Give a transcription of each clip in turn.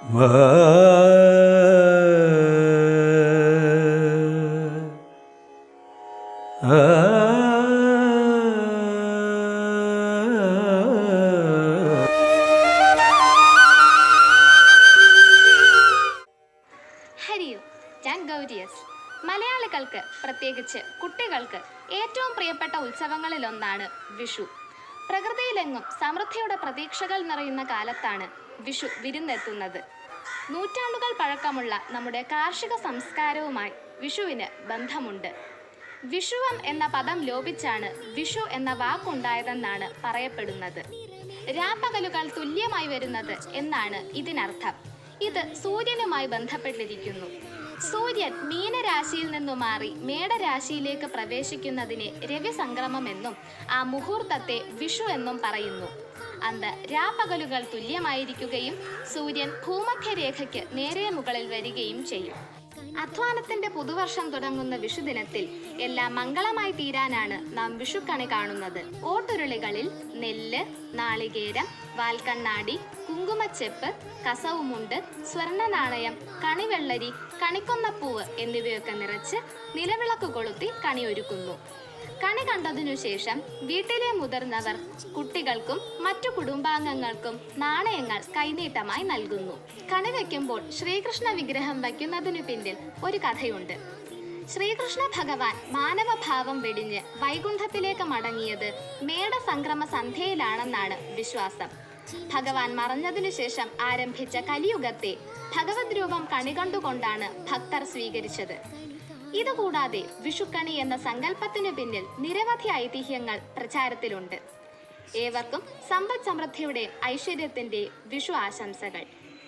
ഹരിയോ ഞാൻ ഗൗരിയസ് മലയാളികൾക്ക് പ്രത്യേകിച്ച് കുട്ടികൾക്ക് ഏറ്റവും പ്രിയപ്പെട്ട ഉത്സവങ്ങളിലൊന്നാണ് വിഷു പ്രകൃതിയിലെങ്ങും സമൃദ്ധിയുടെ പ്രതീക്ഷകൾ നിറയുന്ന കാലത്താണ് വിഷു വിരുന്നെത്തുന്നത് നൂറ്റാണ്ടുകൾ പഴക്കമുള്ള നമ്മുടെ കാർഷിക സംസ്കാരവുമായി വിഷുവിന് ബന്ധമുണ്ട് വിഷുവം എന്ന പദം ലോപിച്ചാണ് വിഷു എന്ന വാക്കുണ്ടായതെന്നാണ് പറയപ്പെടുന്നത് രാപ്പകലുകൾ തുല്യമായി വരുന്നത് എന്നാണ് ഇതിനർത്ഥം ഇത് സൂര്യനുമായി ബന്ധപ്പെട്ടിരിക്കുന്നു സൂര്യൻ മീനരാശിയിൽ നിന്നു മാറി മേടരാശിയിലേക്ക് പ്രവേശിക്കുന്നതിനെ രവിസംക്രമം എന്നും ആ മുഹൂർത്തത്തെ വിഷു എന്നും പറയുന്നു അന്ന് രാപ്പകലുകൾ തുല്യമായിരിക്കുകയും സൂര്യൻ ഭൂമധ്യരേഖയ്ക്ക് നേരെ മുകളിൽ വരികയും ചെയ്യും അധ്വാനത്തിന്റെ പുതുവർഷം തുടങ്ങുന്ന വിഷുദിനത്തിൽ എല്ലാം മംഗളമായി തീരാനാണ് നാം വിഷുക്കണി കാണുന്നത് ഓട്ടുരുളികളിൽ നെല്ല് നാളികേരം വാൽക്കണ്ണാടി കുങ്കുമച്ചെപ്പ് കസവുമുണ്ട് സ്വർണ്ണ നാണയം കണിവെള്ളരി കണിക്കൊന്നപ്പൂവ് എന്നിവയൊക്കെ നിറച്ച് നിലവിളക്ക് കൊളുത്തി കണിയൊരുക്കുന്നു കണി കണ്ടതിനു ശേഷം വീട്ടിലെ മുതിർന്നവർ കുട്ടികൾക്കും മറ്റു കുടുംബാംഗങ്ങൾക്കും നാണയങ്ങൾ കൈനീട്ടമായി നൽകുന്നു കണി വയ്ക്കുമ്പോൾ ശ്രീകൃഷ്ണ വിഗ്രഹം വയ്ക്കുന്നതിനു പിന്നിൽ ഒരു കഥയുണ്ട് ശ്രീകൃഷ്ണ ഭഗവാൻ മാനവഭാവം വെടിഞ്ഞ് വൈകുണ്ഠത്തിലേക്ക് മടങ്ങിയത് മേടസംക്രമ സന്ധ്യയിലാണെന്നാണ് വിശ്വാസം ഭഗവാൻ മറഞ്ഞതിനു ശേഷം ആരംഭിച്ച കലിയുഗത്തെ ഭഗവത് രൂപം കണികണ്ടുകൊണ്ടാണ് ഭക്തർ സ്വീകരിച്ചത് ഇതുകൂടാതെ വിഷുക്കണി എന്ന സങ്കല്പത്തിനു പിന്നിൽ നിരവധി ഐതിഹ്യങ്ങൾ പ്രചാരത്തിലുണ്ട് ഏവർക്കും സമ്പദ് സമൃദ്ധിയുടെയും ഐശ്വര്യത്തിന്റെയും വിഷു ആശംസകൾ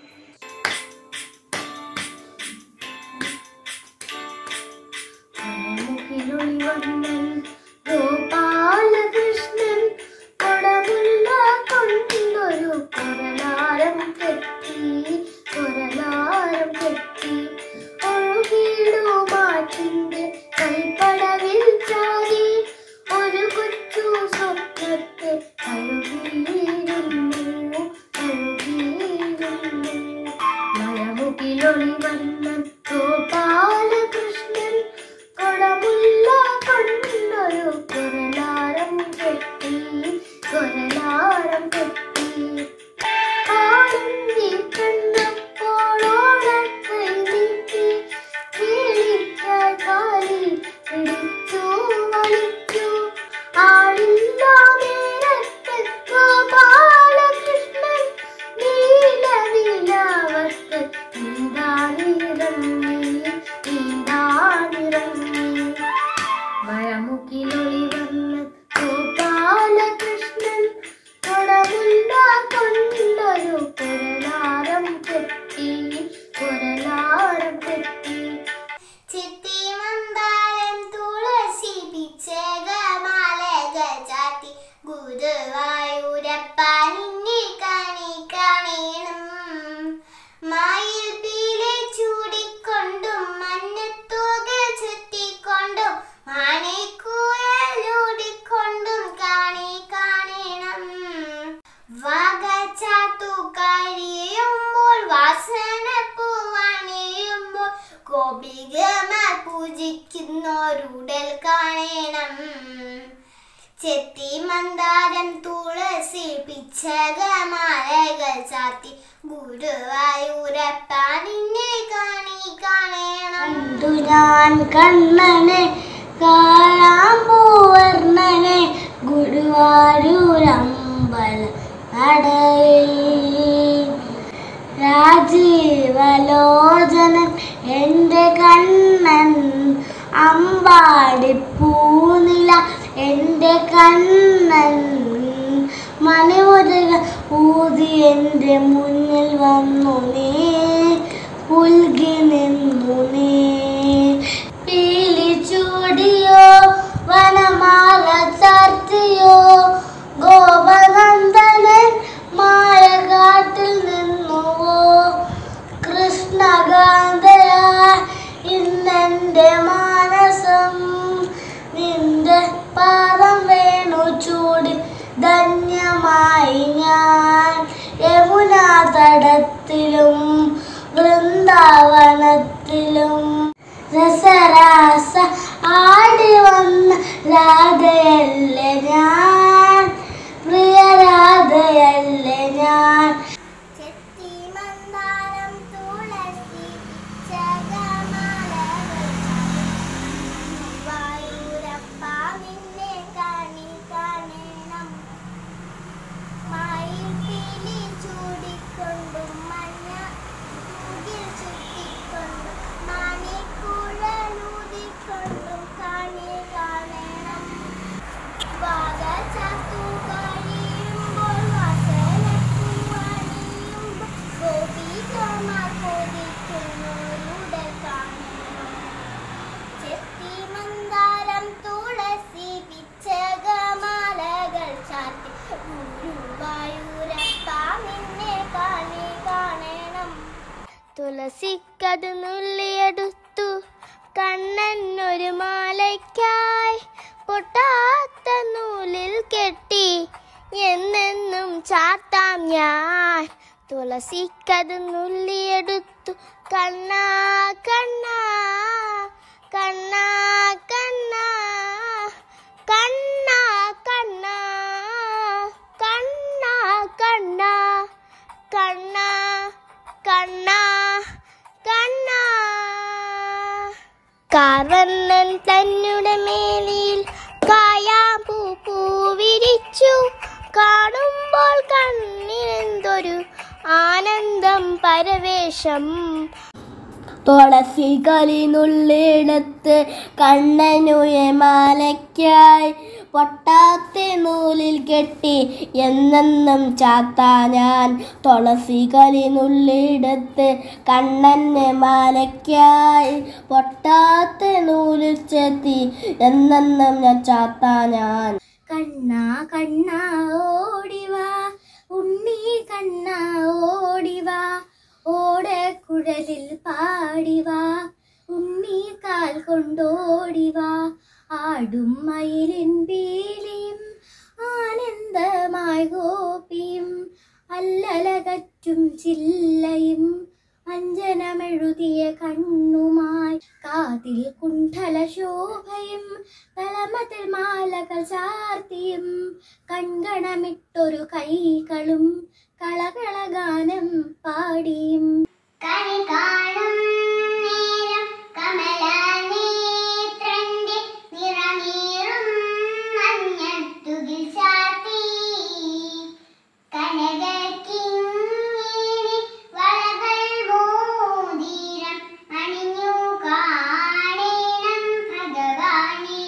മുഖിലൊളിവണ്ണൻ ഗോപാലകൃഷ്ണൻ കൊടമുള്ള കൊണ്ടൊരു കൊരലാരം കെട്ടി കൊരലാരം കെട്ടി ഒഴുകിടുമാറ്റിന്റെ കൈപ്പടവിൽ ചാരി ഒരു കൊച്ചു സ്വപ്നത്തെ അഴുകിയിരുന്നു അഴുകിയിരുന്നു മഴമുകിലൊളിവണ്ണൻ ഗോപാലകൃഷ്ണൻ കൊടമുള്ള കൊണ്ടൊരു കൊരലാരം കെട്ടി കൊരലാരം കെട്ടി കാണുന്നി കണ്ടപ്പോളോടക്കൈ നീട്ടി കേളിക്കായി കാലിൽ പിടിച്ചു വലിച്ചു ആളില്ല നേരത്ത് ഗോപാലകൃഷ്ണൻ നീല നീലാവത്ത് നീന്താനിറങ്ങി നീന്താനിറങ്ങി മഴമുക്കിലൊളി വന്ന് ഗോപാലകൃഷ്ണൻ കൊടമുണ്ട കൊണ്ടൊരു കൊരലാരം കെട്ടി കൊരലാരം കെട്ടി ചിത്തിമന്ദാരം തുളസി പിച്ചകമാലകൾ ചാത്തി ഗുരുവായൂരപ്പ നിന്നെ കണി കാണണം മായിൽ പീലെ ചൂടിക്കൊണ്ടും മഞ്ഞത്തുക ചുറ്റിക്കൊണ്ടും മാണിക്കൂഴലൂടിക്കൊണ്ടും കാണി കാണണം വകച്ചാത്തു കഴിയുമ്പോൾ വാസന പൂവണിയുമ്പോൾ ഗോപികമാർ പൂജിക്കുന്നോരുടൽ കാണണം ചെത്തി മന്ദാരം തുളസി പിച്ചകമാലകൾ ചാത്തി ഗുരുവായൂരപ്പ നിന്നെ കാണി കാണണം ഞാൻ കണ്ണനെ കാളാമ്പൂവർണ്ണനെ ഗുരുവായൂരമ്പല നടയിൽ രാജീവലോചനൻ എൻ്റെ കണ്ണൻ അമ്പാടിപ്പൂനില എൻ്റെ കണ്ണൻ മണിമുരുക ഊതി എൻ്റെ മുന്നിൽ വന്നു നീ പുൽകി നിന്നു നീ പീലി ചൂടിയോ വനമാല ചാർത്തിയോ ഗോപനന്ദനൻ മായ കാട്ടിൽ നിന്നുവോ കൃഷ്ണകാന്തയ ഇന്നെന്റെ മാനസം നിന്റെ പാദം വേണു ചൂടി ധന്യമായി ഞാൻ യമുന യമുനാതടത്തിലും വൃന്ദാവനത്തിലും രസരാസ ആടി വന്ന രാധയല്ലേ ഞാൻ പ്രിയ രാധയല്ലേ ഞാൻ ചെത്തിമന്ദാരം തുളസി വായൂരപ്പ നിന്നെ കാണി കാണണം മയിൽപ്പീലി ചൂടിക്കൊണ്ടും മഞ്ഞ മുകിൽ ചുറ്റിക്കൊണ്ടും മണിക്കുഴലൂതിക്കൊണ്ടും കാണി കാണണം വാഗചാത്തു കഴിയുമ്പോൾ വാസനപ്പൂവണിയുമ്പോൾ ഗോപികമാർ കൊതിക്കുന്നവരുടെ കാണണം ചെത്തിമന്ദാരം തുളസി പിച്ചകമാലകൾ ചാത്തി ഗുരുവായൂരപ്പ നിന്നെ കാണി കാണണം തുളസിക്കത് നുള്ളിയെടുത്തു കണ്ണൻ ഒരു മാലയ്ക്കായി പൊട്ടാത്ത നൂലിൽ കെട്ടി എന്നെന്നും ചാത്താം ഞാൻ തുളസിക്കത് നുള്ളിയെടുത്തു കണ്ണാ കണ്ണാ കണ്ണാ കണ്ണാ കണ്ണാ കണ്ണാ കണ്ണാ കണ്ണാ കണ്ണാ കണ്ണാ കണ്ണാ കാർവണ്ണൻ തന്നുടെ മേലിൽ കായാമ്പൂ പൂ വിരിച്ചു കാണുമ്പോൾ കണ്ണിനെന്തൊരു ആനന്ദം പരവേശം തുളസി കലിനുള്ളിടത്ത് കണ്ണനുയ മാലയ്ക്കായി പൊട്ടാത്ത നൂലിൽ കെട്ടി എന്നെന്നും ചാത്താ ഞാൻ തുളസി കലിനുള്ളിടത്ത് കണ്ണന് മാലയ്ക്കായി പൊട്ടാത്ത നൂലിൽ ചെത്തി എന്നെന്നും ഞാൻ ചാത്താ ഞാൻ കണ്ണാ കണ്ണാ ഓടിവാ ഉണ്ണി കണ്ണാ ഓടിവാ ഓടക്കുഴലിൽ പാടിവാ ഉണ്ണിക്കാൽ കൊണ്ടോടിവാ ആടും മയിലിൻ പീലിയും ആനന്ദമായി ഗോപിയും അല്ലലകറ്റും ചില്ലയും അഞ്ജനമെഴുതിയ കണ്ണുമായി കാതിൽ കുണ്ഠല ശോഭയും തലമതിൽ മാലകൾ ചാർത്തിയും കൺകണമിട്ടൊരു കൈകളും കളകളഗാനം പാടിയും കണി കാണും നേരം കമല നേത്രന്റെ നിറമേറും മഞ്ഞത്തുകിൽ ചാത്തി കനകക്കിങ്ങിണി വളകൾ മോതിരം അണിഞ്ഞു കാണണം ഭഗവാനേ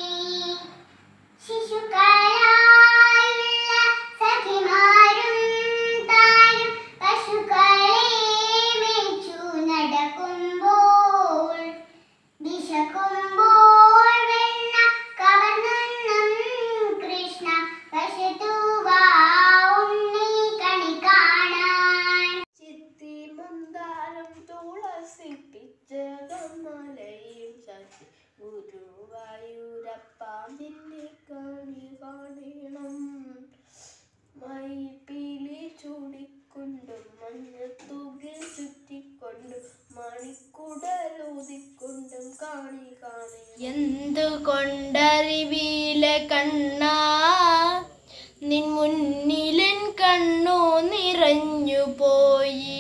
ശിശുക്കളായുള്ള സഖിമാരും താനും പശുക്കളെ മേച്ചു നടക്കുമ്പോൾ വിശക്കുമ്പോൾ വെണ്ണ കവർന്നും കൃഷ്ണ പശുതുവാ ഉണ്ണി കണി കാണാൻ ചിത്തി മന്ദാരം തുളസി പിച്ചകമലയും ചാത്തി ഗുരുവായൂരപ്പ നിന്നെ കാണി കാണണം മൈപ്പീലി ചൂടിക്കൊണ്ടും മഞ്ഞത്തൂകിൽ ചുറ്റിക്കൊണ്ടും മണിക്കുടലൂതിക്കൊണ്ടും കാണി കാണി എന്തുകൊണ്ടറിവിയിലെ കണ്ണാ നിൻ മുന്നിലൻ കണ്ണു നിറഞ്ഞു പോയി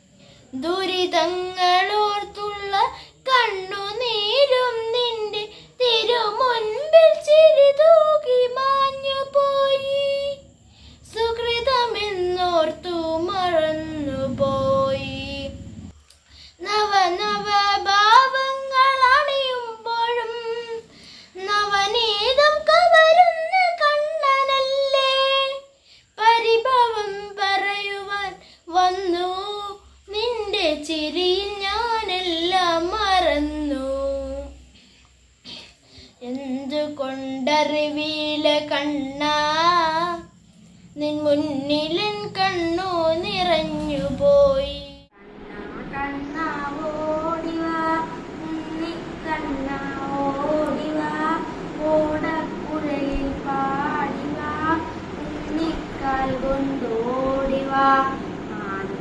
ദുരിതങ്ങളോർത്തുള്ള കണ്ണുനീരും നിന്റെ തിരുമുൻപിൽ ചിരി തൂകി മാഞ്ഞു പോയി സുഹൃതമെന്നോർത്തു മറന്നുപോയി നവ നവ ഭാവങ്ങൾ അണിയുമ്പോഴും നവനീതം കവരുന്ന കണ്ണനല്ലേ പരിഭവം പറയുവാൻ വന്നു നിന്റെ ചിരിയിൽ ഞാനെല്ലാം മറന്നു എന്തുകൊണ്ടറിവിയില കണ്ണാ നിൻ മുന്നിലൻ കണ്ണു നിറഞ്ഞു പോയി കണ്ണാ ഓടിവാ ഉണ്ണി കണ്ണാ ഓടിവാ ഓടക്കുഴലിൽ പാടിവാ ഉണ്ണിക്കാൽ കൊണ്ടോടിവാ ആടും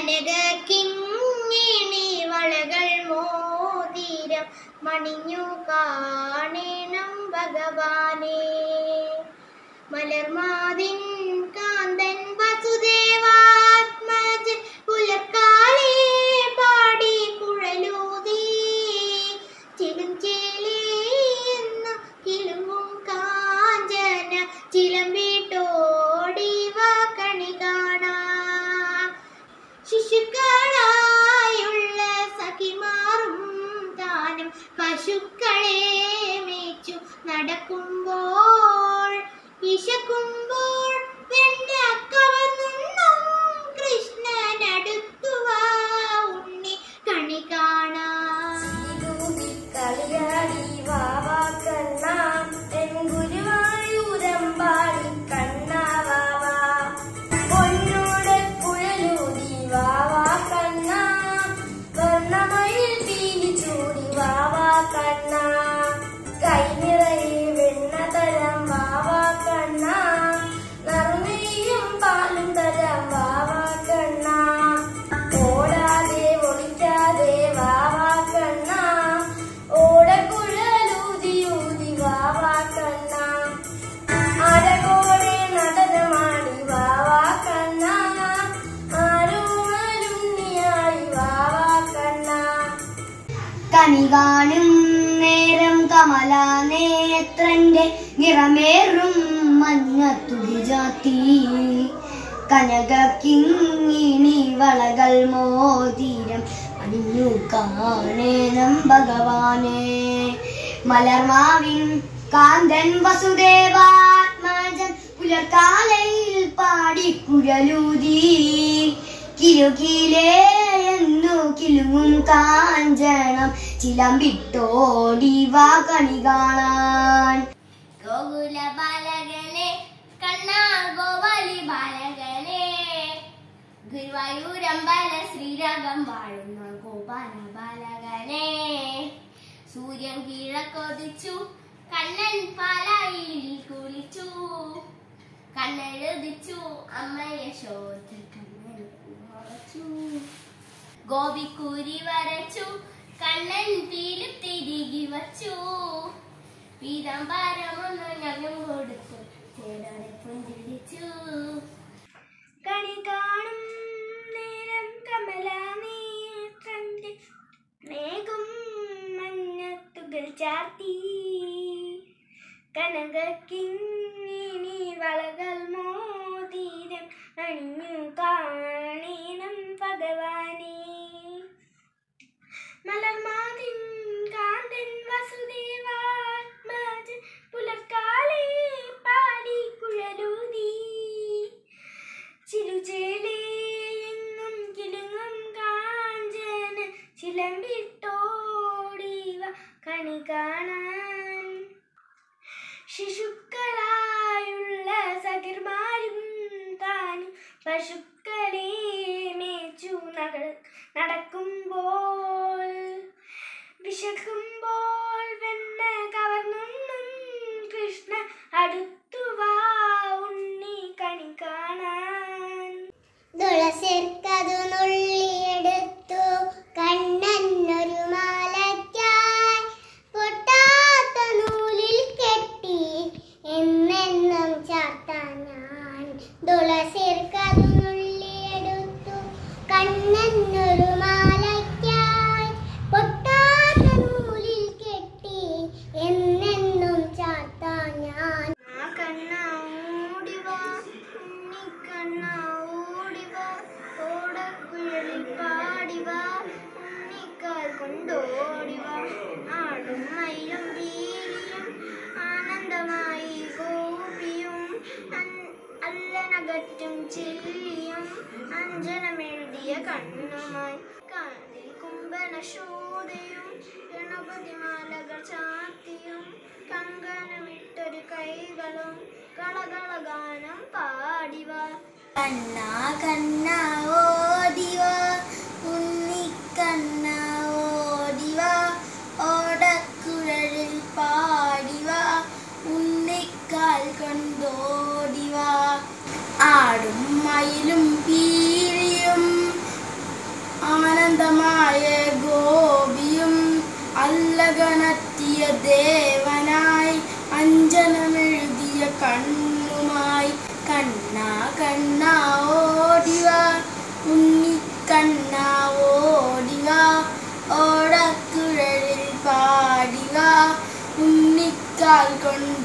കനക കിങ്ങിണി വളകൾ മോതിരം മണിഞ്ഞു കാണണം ഭഗവാനെ മലർമാതിൻ കാന്തൻ വസുദേവാത്മജൻ പുലർക്കാലേ പാടി കുഴലൂതി ചിലുംചേലേന്നു കിളുങ്ങും കാഞ്ചന ചിലമ്പിട്ടോടിവ കണി കാണാം ശിശുക്കളായുള്ള സഖിമാറും താനും പശുക്കളെ മേച്ചു നടക്കുമ്പോൾ വിശക്കുമ്പോൾ വെണ്ണ കവർന്നുണ്ണും കൃഷ്ണനടുത്തുവാ ഉണ്ണി കണി കാണാം കളിയാടി വാവാക്കണ്ണ എൻ ഗുരുവായൂരമ്പാടി കണ്ണ വാവാ പൊന്നോട് കുഴലൂതി വാവാക്കണ്ണ വർണ്ണമയിൽ പീലി ചൂടി വാവാക്കണ്ണ കൈ നിറയെ വെണ്ണ തരം വാവാക്കണ്ണ നറുനെയ്യും പാലും തരം വാവാക്കണ്ണ ഓടാതെ ഒളിക്കാതെ വാവാക്കണ്ണ ഓടക്കുഴലൂതിയൂതി വാവാക്കണ്ണ അരകോടെ നടനമാടി വാവാക്കണ്ണ ആരോമലുണ്ണിയായി വാവാക്കണ്ണ കണി കാണും നേരം കമല നേത്രന്റെ നിറമേറും മഞ്ഞത്തുകി ജാതി കനക കിങ്ങിണി വളകൾ മോതിരം അണിഞ്ഞു കാണേനം ഭഗവാനെ മലർമാവിൻ കാന്തൻ വസുദേവാത്മജൻ പുലർക്കാലയിൽ പാടി കുഴലൂതി കിലുകിലേ എന്നു കിലുങ്ങും കാഞ്ചണം ചിലമ്പിട്ടോടി വാ കണി കാണാൻ ഗോകുല ബാലകനെ കണ്ണാ ഗോപാലി ബാലകനെ ഗുരുവായൂരമ്പല ശ്രീരാഗം വാഴുന്ന ഗോപാല ബാലകനെ സൂര്യൻ കിഴക്കൊതിച്ചു കണ്ണൻ പാലായിൽ കുളിച്ചു കണ്ണെഴുതിച്ചു അമ്മ യശോദ കണ്ണൻ മറച്ചു ഗോപിക്കുരി വരച്ചു കണ്ണൻ പീലു തിരികി വച്ചു പീതാംബരമൊന്ന് ഞങ്ങൾ കൊടുത്തു ചേടോടെ പുഞ്ചിരിച്ചു കണി കാണും നേരം കമല നേത്രന്റെ മേഘം മഞ്ഞത്തുകൾ ചാർത്തി കനക കിങ്ങിണി വളകൾ മോതിരം അണിഞ്ഞു കാണേണം ഭഗവാനെ മലർമാതിൻ കാന്തൻ വസുദേവാത്മജൻ പുലർക്കാലേ പാടി കുഴലൂതി ചിലുചേലേ എങ്ങും കിലുങ്ങും കാഞ്ചന ചിലമ്പിട്ടോടിവ കണി കാണാൻ ശിശുക്കളായുള്ള സകിർമാരും താനും പശുക്കളെ മേച്ചു നഗ- നടക്കുമ്പോൾ വിശക്കുമ്പോൾ വെണ്ണ കവർന്നുണ്ണും കൃഷ്ണ അടുത്തുവാ ഉണ്ണി കണി കാണാൻ തുളസിർക്കതു നുള്ളിയെടുത്തു കണ്ണനൊരു മാലയ്ക്കായി പൊട്ടാത്ത നൂലിൽ കെട്ടി എന്നെന്നും ചാർത്താൻ ഞാൻ തുളസിർക്കതു നുള്ളിയെടുത്തു കണ്ണനൊരു മാലയ്ക്കായി പൊട്ടാത്ത നൂലിൽ കെട്ടി എന്നെന്നും ചാർത്താൻ ഞാൻ ആ കണ്ണ ഓടിവാ ഉണ്ണിക്കണ്ണ ഓടിവാ ഓടക്കുഴലിൽ പാടിവാ ഉണ്ണിക്കാൽ കൊണ്ടോടിവാ ആടും മയിലും പീലിയും ആനന്ദമായി ഗോപിയും അൻ- അല്ലനകറ്റും ചില്ലിയും അഞ്ജനമെഴുതിയ കണ്ണുമായി കാതിൽ കുംഭനശോധയും ഗണപതിമാലകൾ ചാത്തിയും കങ്കണമിട്ടൊരു കൈകളും കളകളഗാനം പാടിവാ കണ്ണ കണ്ണ ഓടിവ ഉണ്ണിക്കണ്ണ ഓടിവ ഓടക്കുഴലിൽ പാടിവ ഉണ്ണിക്കാൽ കൊണ്ടോടിവ ആടും മയിലും പീലിയും അന്ധമായ ഗോപിയും അല്ലകനത്തിയ ദേവനായി അഞ്ജനമെഴുതിയ കണ്ണുമായി കണ്ണാ കണ്ണാ ഓടിവ ഉണ്ണിക്കണ്ണാ ഓടിവ ഓടക്കുഴലിൽ പാടിവ ഉണ്ണിക്കാൽ കൊണ്ട്